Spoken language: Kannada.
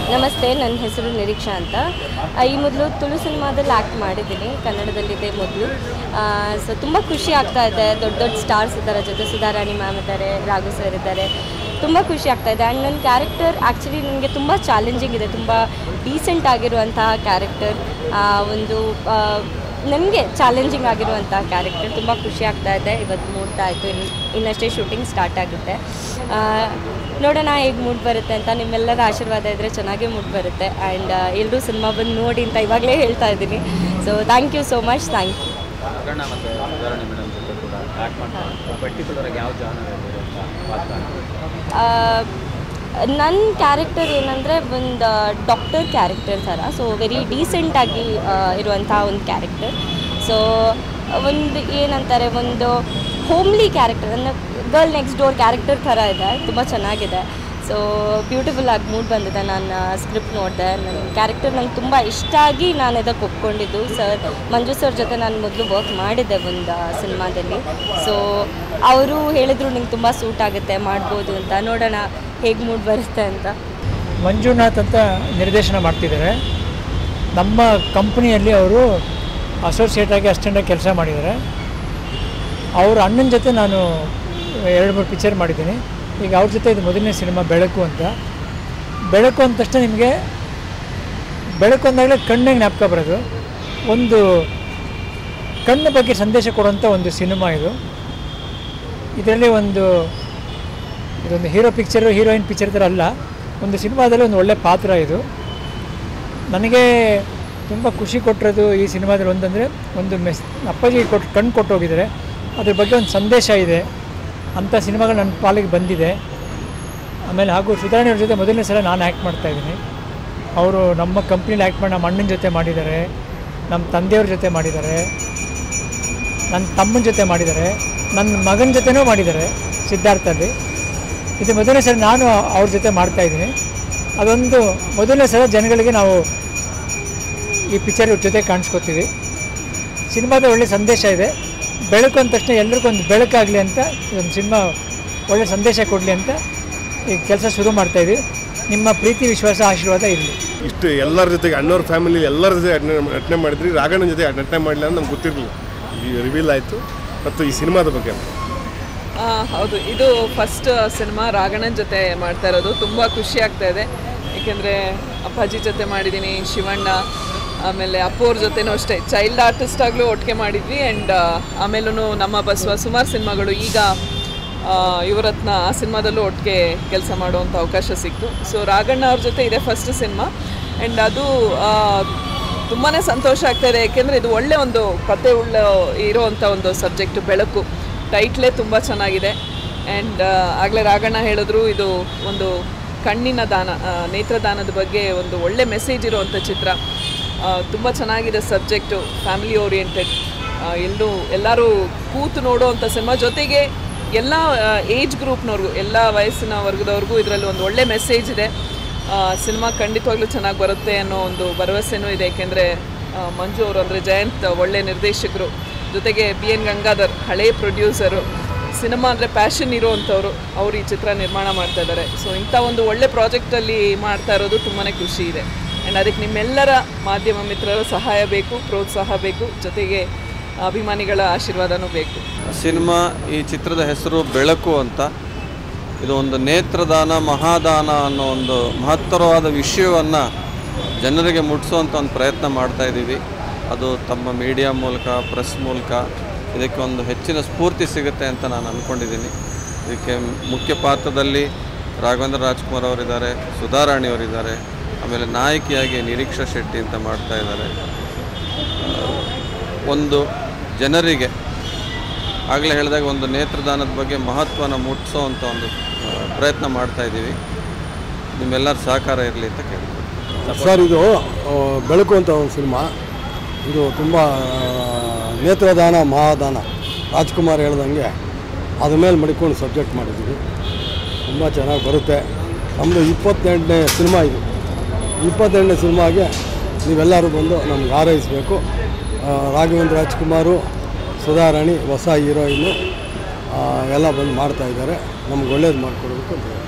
ನಮಸ್ತೆ ನನ್ನ ಹೆಸರು ನಿರೀಕ್ಷಾ ಅಂತ ಆ, ಈ ಮೊದಲು ತುಳು ಸಿನಿಮಾದಲ್ಲಿ ಆ್ಯಕ್ಟ್ ಮಾಡಿದ್ದೀನಿ ಕನ್ನಡದಲ್ಲಿದೆ ಮೊದಲು ಸೊ ತುಂಬ ಖುಷಿ ಆಗ್ತಾ ಇದೆ ದೊಡ್ಡ ದೊಡ್ಡ ಸ್ಟಾರ್ಸ್ ಇದ್ದಾರೆ ಜೊತೆ ಸುಧಾರಾಣಿ ಮ್ಯಾಮ್ ಇದ್ದಾರೆ ರಾಘು ಸರ್ ಇದ್ದಾರೆ ತುಂಬ ಖುಷಿ ಆಗ್ತಾ ಇದೆ ಆ್ಯಂಡ್ ನನ್ನ ಕ್ಯಾರೆಕ್ಟರ್ ಆ್ಯಕ್ಚುಲಿ ನನಗೆ ತುಂಬ ಚಾಲೆಂಜಿಂಗ್ ಇದೆ ತುಂಬ ಡೀಸೆಂಟ್ ಆಗಿರುವಂತಹ ಕ್ಯಾರೆಕ್ಟರ್ ಒಂದು ನನಗೆ ಚಾಲೆಂಜಿಂಗ್ ಆಗಿರುವಂಥ ಕ್ಯಾರೆಕ್ಟರ್ ತುಂಬ ಖುಷಿ ಆಗ್ತಾ ಇದೆ ಇವತ್ತು ಮೂಡ್ತಾ ಆಯಿತು ಇನ್ನು ಇನ್ನಷ್ಟೇ ಶೂಟಿಂಗ್ ಸ್ಟಾರ್ಟ್ ಆಗುತ್ತೆ ಆ, ನೋಡೋಣ ಹೇಗೆ ಮೂಡ್ ಬರುತ್ತೆ ಅಂತ ನಿಮ್ಮೆಲ್ಲರ ಆಶೀರ್ವಾದ ಇದ್ದರೆ ಚೆನ್ನಾಗೇ ಮೂಡ್ ಬರುತ್ತೆ ಆ್ಯಂಡ್ ಎಲ್ಲರೂ ಸಿನಿಮಾ ಬಂದು ನೋಡಿ ಅಂತ ಇವಾಗಲೇ ಹೇಳ್ತಾ ಇದ್ದೀನಿ so thank you so much thank you Karna ಮತ್ತು ಸುಧಾರಣೆ ಮೇಡಮ್ ಜೊತೆ ಕೂಡ ಆ್ಯಕ್ಟ್ ಮಾಡ್ತಾರೆ ಪರ್ಟಿಕ್ಯುಲರ್ ಆಗಿ ಯಾವ ಜಾನರ್ ಅಂತ ಪಾತ್ರ ನನ್ನ ಕ್ಯಾರೆಕ್ಟರ್ ಏನಂದರೆ ಒಂದು ಡಾಕ್ಟರ್ ಕ್ಯಾರೆಕ್ಟರ್ ಥರ ಸೊ ವೆರಿ ಡೀಸೆಂಟಾಗಿ ಇರುವಂಥ ಒಂದು ಕ್ಯಾರೆಕ್ಟರ್ ಸೊ ಒಂದು ಏನಂತಾರೆ ಒಂದು ಹೋಮ್ಲಿ ಕ್ಯಾರೆಕ್ಟರ್ ಅಂದರೆ ಗರ್ಲ್ ನೆಕ್ಸ್ಟ್ ಡೋರ್ ಕ್ಯಾರೆಕ್ಟರ್ ಥರ ಇದೆ ತುಂಬ ಚೆನ್ನಾಗಿದೆ ಸೊ ಬ್ಯೂಟಿಫುಲ್ ಆಗಿ ಮೂಡ್ ಬಂದಿದೆ ನಾನು ಸ್ಕ್ರಿಪ್ಟ್ ನೋಡಿದೆ ನನ್ನ ಕ್ಯಾರೆಕ್ಟರ್ ನಂಗೆ ತುಂಬ ಇಷ್ಟ ಆಗಿ ನಾನು ಇದಕ್ಕೆ ಒಪ್ಕೊಂಡಿದ್ದು ಸರ್ ಮಂಜು ಸರ್ ಜೊತೆ ನಾನು ಮೊದಲು ವರ್ಕ್ ಮಾಡಿದ್ದೆ ಒಂದು ಸಿನಿಮಾದಲ್ಲಿ ಸೊ ಅವರು ಹೇಳಿದ್ರು ನಿಂಗೆ ತುಂಬ ಸೂಟ್ ಆಗುತ್ತೆ ಮಾಡ್ಬೋದು ಅಂತ ನೋಡೋಣ ಹೇಗೆ ಮೂಡ್ ಬರುತ್ತೆ ಅಂತ ಮಂಜುನಾಥ್ ಅಂತ ನಿರ್ದೇಶನ ಮಾಡ್ತಿದ್ದಾರೆ ನಮ್ಮ ಕಂಪ್ನಿಯಲ್ಲಿ ಅವರು ಅಸೋಸಿಯೇಟ್ ಆಗಿ ಅಸಿಸ್ಟೆಂಟಾಗಿ ಕೆಲಸ ಮಾಡಿದ್ದಾರೆ ಅವ್ರ ಅಣ್ಣನ ಜೊತೆ ನಾನು ಎರಡು ಮೂರು ಪಿಕ್ಚರ್ ಮಾಡಿದ್ದೀನಿ ಈಗ ಅವ್ರ ಜೊತೆ ಇದು ಮೊದಲನೇ ಸಿನಿಮಾ ಬೆಳಕು ಅಂತ ಬೆಳಕು ಅಂದ ತಕ್ಷಣ ನಿಮಗೆ ಬೆಳಕು ಅಂದಾಗಲೇ ಕಣ್ಣಿಗೆ ಜ್ಞಾಪಕ ಬರೋದು ಒಂದು ಕಣ್ಣ ಬಗ್ಗೆ ಸಂದೇಶ ಕೊಡುವಂಥ ಒಂದು ಸಿನಿಮಾ ಇದು ಇದರಲ್ಲಿ ಒಂದು ಇದೊಂದು ಹೀರೋ ಪಿಕ್ಚರು ಹೀರೋಯಿನ್ ಪಿಕ್ಚರ್ ಥರ ಅಲ್ಲ ಒಂದು ಸಿನಿಮಾದಲ್ಲಿ ಒಂದು ಒಳ್ಳೆ ಪಾತ್ರ ಇದು ನನಗೆ ತುಂಬ ಖುಷಿ ಕೊಟ್ಟಿರೋದು ಈ ಸಿನಿಮಾದಲ್ಲಿ ಒಂದಂದರೆ ಒಂದು ಮೆಸ್ ಅಪ್ಪಾಜಿ ಕೊಟ್ಟು ಕಣ್ಣು ಕೊಟ್ಟೋಗಿದ್ದಾರೆ ಅದ್ರ ಬಗ್ಗೆ ಒಂದು ಸಂದೇಶ ಇದೆ ಅಂಥ ಸಿನಿಮಾಗಳು ನನ್ನ ಪಾಲಿಗೆ ಬಂದಿದೆ ಆಮೇಲೆ ಹಾಗೂ ಸುಧಾರಣೆ ಅವ್ರ ಜೊತೆ ಮೊದಲನೇ ಸಲ ನಾನು ಆ್ಯಕ್ಟ್ ಮಾಡ್ತಾಯಿದ್ದೀನಿ ಅವರು ನಮ್ಮ ಕಂಪ್ನಿಲಿ ಆ್ಯಕ್ಟ್ ಮಾಡಿ ನಮ್ಮ ಅಣ್ಣನ ಜೊತೆ ಮಾಡಿದ್ದಾರೆ ನಮ್ಮ ತಂದೆಯವ್ರ ಜೊತೆ ಮಾಡಿದ್ದಾರೆ ನನ್ನ ತಮ್ಮನ ಜೊತೆ ಮಾಡಿದ್ದಾರೆ ನನ್ನ ಮಗನ ಜೊತೆನೂ ಮಾಡಿದ್ದಾರೆ ಸಿದ್ಧಾರ್ಥಲ್ಲಿ ಇದು ಮೊದಲನೇ ಸಲ ನಾನು ಅವ್ರ ಜೊತೆ ಮಾಡ್ತಾಯಿದ್ದೀನಿ ಅದೊಂದು ಮೊದಲನೇ ಸಲ ಜನಗಳಿಗೆ ನಾವು ಈ ಪಿಕ್ಚರ್ ಜೊತೆ ಕಾಣಿಸ್ಕೊತೀವಿ ಸಿನಿಮಾದ ಒಳ್ಳೆ ಸಂದೇಶ ಇದೆ ಬೆಳಕು ಅಂದ ತಕ್ಷಣ ಎಲ್ರಿಗೂ ಒಂದು ಬೆಳಕಾಗಲಿ ಅಂತ ಒಂದು ಸಿನಿಮಾ ಒಳ್ಳೆ ಸಂದೇಶ ಕೊಡಲಿ ಅಂತ ಈ ಕೆಲಸ ಶುರು ಮಾಡ್ತಾಯಿದ್ವಿ ನಿಮ್ಮ ಪ್ರೀತಿ ವಿಶ್ವಾಸ ಆಶೀರ್ವಾದ ಇರಲಿ ಇಷ್ಟು ಎಲ್ಲರ ಜೊತೆಗೆ ಅಣ್ಣವ್ರ ಫ್ಯಾಮಿಲಿ ಎಲ್ಲರ ಜೊತೆ ನಟನೆ- ನಟನೆ ಮಾಡಿದ್ರಿ ರಾಘಣ್ಣನ ಜೊತೆ ನಟನೆ ಮಾಡಲಿಲ್ಲ ಅಂತ ನಮ್ಗೆ ಗೊತ್ತಿರಲಿಲ್ಲ ಈಗ ರಿವೀಲ್ ಆಯಿತು ಮತ್ತು ಈ ಸಿನಿಮಾದ ಬಗ್ಗೆ ಆ, ಹೌದು ಇದು ಫಸ್ಟ್ ಸಿನಿಮಾ ರಾಘಣ್ಣನ ಜೊತೆ ಮಾಡ್ತಾ ಇರೋದು ತುಂಬ ಖುಷಿ ಆಗ್ತಾ ಇದೆ ಏಕೆಂದರೆ ಅಪ್ಪಾಜಿ ಜೊತೆ ಮಾಡಿದ್ದೀನಿ ಶಿವಣ್ಣ ಆಮೇಲೆ ಅಪ್ಪೋರ್ ಜೊತೆನೂ ಅಷ್ಟೇ ಚೈಲ್ಡ್ ಆರ್ಟಿಸ್ಟ್ ಆಗಲೂ ಒಟ್ಟಿಗೆ ಮಾಡಿದ್ವಿ ಆ್ಯಂಡ್ ಆಮೇಲೂ ನಮ್ಮ ಬಸವ ಸುಮಾರು ಸಿನಿಮಾಗಳು ಈಗ ಯುವರತ್ನ ಆ ಸಿನಿಮಾದಲ್ಲೂ ಒಟ್ಟಿಗೆ ಕೆಲಸ ಮಾಡುವಂಥ ಅವಕಾಶ ಸಿಕ್ತು ಸೊ ರಾಘಣ್ಣ ಅವ್ರ ಜೊತೆ ಇದೆ ಫಸ್ಟ್ ಸಿನಿಮಾ ಆ್ಯಂಡ್ ಅದು ತುಂಬಾ ಸಂತೋಷ ಆಗ್ತಾ ಇದೆ ಯಾಕೆಂದರೆ ಇದು ಒಳ್ಳೆ ಒಂದು ಕತೆ ಉಳ್ಳ ಇರೋವಂಥ ಒಂದು ಸಬ್ಜೆಕ್ಟು ಬೆಳಕು ಟೈಟ್ಲೇ ತುಂಬ ಚೆನ್ನಾಗಿದೆ ಆ್ಯಂಡ್ ಆಗಲೇ ರಾಘಣ್ಣ ಹೇಳಿದ್ರು ಇದು ಒಂದು ಕಣ್ಣಿನ ದಾನ ಆ, ನೇತ್ರದಾನದ ಬಗ್ಗೆ ಒಂದು ಒಳ್ಳೆ ಮೆಸೇಜ್ ಇರುವಂಥ ಚಿತ್ರ ತುಂಬ ಚೆನ್ನಾಗಿದೆ ಸಬ್ಜೆಕ್ಟು ಫ್ಯಾಮಿಲಿ ಓರಿಯೆಂಟೆಡ್ ಎಲ್ಲೂ ಎಲ್ಲರೂ ಕೂತು ನೋಡುವಂಥ ಸಿನಿಮಾ ಜೊತೆಗೆ ಎಲ್ಲ ಏಜ್ ಗ್ರೂಪ್ನವ್ರಿಗೂ ಎಲ್ಲ ವಯಸ್ಸಿನ ವರ್ಗದವ್ರಿಗೂ ಇದರಲ್ಲಿ ಒಂದು ಒಳ್ಳೆ ಮೆಸೇಜ್ ಇದೆ ಸಿನಿಮಾ ಖಂಡಿತವಾಗ್ಲೂ ಚೆನ್ನಾಗಿ ಬರುತ್ತೆ ಅನ್ನೋ ಒಂದು ಭರವಸೆನೂ ಇದೆ ಏಕೆಂದರೆ ಮಂಜು ಅವರು ಅಂದರೆ ಜಯಂತ್ ಒಳ್ಳೆ ನಿರ್ದೇಶಕರು ಜೊತೆಗೆ ಬಿ ಎನ್ ಗಂಗಾಧರ್ ಹಳೇ ಪ್ರೊಡ್ಯೂಸರು ಸಿನಿಮಾ ಅಂದರೆ ಪ್ಯಾಷನ್ ಇರೋವಂಥವ್ರು ಅವರು ಈ ಚಿತ್ರ ನಿರ್ಮಾಣ ಮಾಡ್ತಾ ಇದ್ದಾರೆ ಸೊ ಇಂಥ ಒಂದು ಒಳ್ಳೆ ಪ್ರಾಜೆಕ್ಟಲ್ಲಿ ಮಾಡ್ತಾ ಇರೋದು ತುಂಬಾ ಖುಷಿ ಇದೆ ಆ್ಯಂಡ್ ಅದಕ್ಕೆ ನಿಮ್ಮೆಲ್ಲರ ಮಾಧ್ಯಮ ಮಿತ್ರರ ಸಹಾಯ ಬೇಕು ಪ್ರೋತ್ಸಾಹ ಬೇಕು ಜೊತೆಗೆ ಅಭಿಮಾನಿಗಳ ಆಶೀರ್ವಾದನೂ ಬೇಕು ಸಿನಿಮಾ ಈ ಚಿತ್ರದ ಹೆಸರು ಬೆಳಕು ಅಂತ ಇದು ಒಂದು ನೇತ್ರದಾನ ಮಹಾದಾನ ಅನ್ನೋ ಒಂದು ಮಹತ್ತರವಾದ ವಿಷಯವನ್ನು ಜನರಿಗೆ ಮುಟ್ಟಿಸುವಂಥ ಒಂದು ಪ್ರಯತ್ನ ಮಾಡ್ತಾ ಇದ್ದೀವಿ ಅದು ತಮ್ಮ ಮೀಡಿಯಾ ಮೂಲಕ ಪ್ರೆಸ್ ಮೂಲಕ ಇದಕ್ಕೆ ಒಂದು ಹೆಚ್ಚಿನ ಸ್ಫೂರ್ತಿ ಸಿಗುತ್ತೆ ಅಂತ ನಾನು ಅಂದ್ಕೊಂಡಿದ್ದೀನಿ ಇದಕ್ಕೆ ಮುಖ್ಯ ಪಾತ್ರದಲ್ಲಿ ರಾಘವೇಂದ್ರ ರಾಜ್ಕುಮಾರ್ ಅವರಿದ್ದಾರೆ ಸುಧಾರಾಣಿ ಅವರಿದ್ದಾರೆ ಆಮೇಲೆ ನಾಯಕಿಯಾಗಿ ನಿರೀಕ್ಷಾ ಶೆಟ್ಟಿ ಅಂತ ಮಾಡ್ತಾ ಇದ್ದಾರೆ ಒಂದು ಜನರಿಗೆ ಆಗಲೇ ಹೇಳಿದಾಗ ಒಂದು ನೇತ್ರದಾನದ ಬಗ್ಗೆ ಮಹತ್ವನ ಮುಟ್ಟಿಸೋವಂಥ ಒಂದು ಆ, ಪ್ರಯತ್ನ ಮಾಡ್ತಾ ಇದ್ದೀವಿ ನಿಮ್ಮೆಲ್ಲರ ಸಹಕಾರ ಇರಲಿ ಅಂತ ಕೇಳ್ತೀನಿ ಸರ್ ಇದು ಆ, ಬೆಳಕು ಅಂತ ಒಂದು ಸಿನಿಮಾ ಇದು ತುಂಬ ನೇತ್ರದಾನ ಮಹಾದಾನ ರಾಜ್ಕುಮಾರ್ ಹೇಳ್ದಂಗೆ ಅದ್ರ ಮೇಲೆ ಮಡಿಕೊಂಡು ಸಬ್ಜೆಕ್ಟ್ ಮಾಡಿದ್ದೀವಿ ತುಂಬ ಚೆನ್ನಾಗಿ ಬರುತ್ತೆ ನಮ್ಮದು ಇಪ್ಪತ್ತೆಂಟನೇ ಸಿನಿಮಾ ಇದು ಇಪ್ಪತ್ತೆಂಟನೇ ಸಿನಿಮಾಗೆ ನೀವೆಲ್ಲರೂ ಬಂದು ನಮ್ಗೆ ಹಾರೈಸಬೇಕು ಆ, ರಾಘವೇಂದ್ರ ರಾಜ್ಕುಮಾರು ಸುಧಾರಾಣಿ ಹೊಸ ಹೀರೋಯಿನ್ನು ಎಲ್ಲ ಬಂದು ಮಾಡ್ತಾ ಇದ್ದಾರೆ ನಮ್ಗೆ ಒಳ್ಳೇದು ಮಾಡಿಕೊಡ್ಬೇಕು ಅಂತ ಹೇಳ್ತೀನಿ.